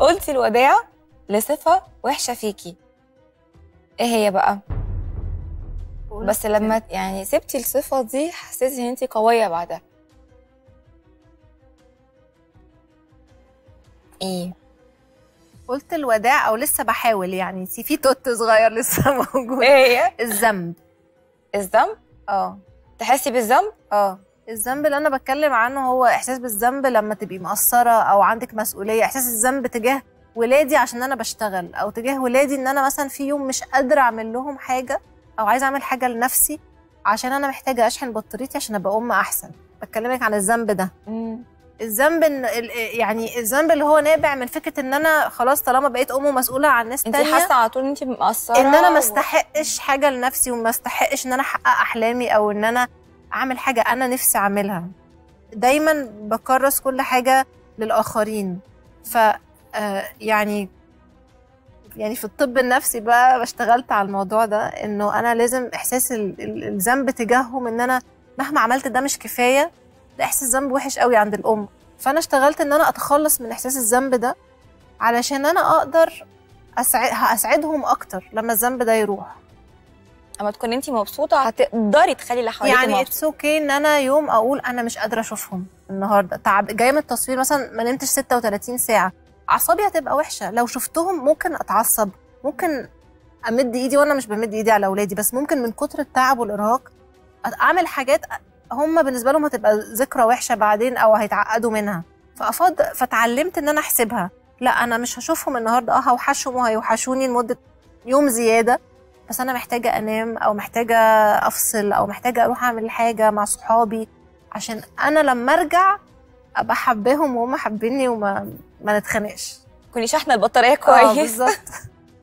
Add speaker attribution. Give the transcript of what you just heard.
Speaker 1: قلتي الوداع لصفه وحشه فيكي ايه هي بقى بس لما يعني سبتي الصفه دي حسيتي ان انت قويه بعدها ايه
Speaker 2: قلت الوداع او لسه بحاول يعني في في توت صغير لسه موجود
Speaker 1: ايه هي
Speaker 2: الذنب
Speaker 1: الذنب
Speaker 2: اه
Speaker 1: تحسي بالذنب
Speaker 2: اه الذنب اللي انا بتكلم عنه هو احساس بالذنب لما تبقي مقصره او عندك مسؤوليه احساس الذنب تجاه ولادي عشان انا بشتغل او تجاه ولادي ان انا مثلا في يوم مش قادره اعمل لهم حاجه او عايزه اعمل حاجه لنفسي عشان انا محتاجه اشحن بطاريتي عشان ابقى ام احسن بكلمك عن الذنب ده الذنب ان ال- يعني الذنب اللي هو نابع من فكره ان انا خلاص طالما بقيت ام ومسؤوله عن ناس
Speaker 1: انت
Speaker 2: تانية
Speaker 1: حاسه على طول ان انت مقصره
Speaker 2: ان انا ما
Speaker 1: و-
Speaker 2: استحقش حاجه لنفسي وما استحقش ان انا احقق احلامي او ان انا اعمل حاجه انا نفسي اعملها دايما بكرس كل حاجه للاخرين ف آه، يعني يعني في الطب النفسي بقى اشتغلت على الموضوع ده انه انا لازم احساس ال- ال- الذنب تجاههم ان انا مهما عملت ده مش كفايه ده احساس ذنب وحش قوي عند الام فانا اشتغلت ان انا اتخلص من احساس الذنب ده علشان انا اقدر أسع- اسعدهم اكتر لما الذنب ده يروح
Speaker 1: اما تكون انت مبسوطه هتقدري تخلي اللي حواليك
Speaker 2: يعني
Speaker 1: مبسوط
Speaker 2: اتس اوكي ان انا يوم اقول انا مش قادره اشوفهم النهارده تعب جايه من التصوير مثلا ما نمتش 36 ساعه اعصابي هتبقى وحشه لو شفتهم ممكن اتعصب ممكن امد ايدي وانا مش بمد ايدي على اولادي بس ممكن من كتر التعب والارهاق أت- اعمل حاجات هم بالنسبه لهم هتبقى ذكرى وحشه بعدين او هيتعقدوا منها فافض فتعلمت ان انا احسبها لا انا مش هشوفهم النهارده اه هوحشهم وهيوحشوني لمده يوم زياده بس انا محتاجه انام او محتاجه افصل او محتاجه اروح اعمل حاجه مع صحابي عشان انا لما ارجع ابقى حباهم وهم حابيني وما ما نتخانقش
Speaker 1: تكوني شاحنه البطاريه
Speaker 2: آه،
Speaker 1: كويس
Speaker 2: بالظبط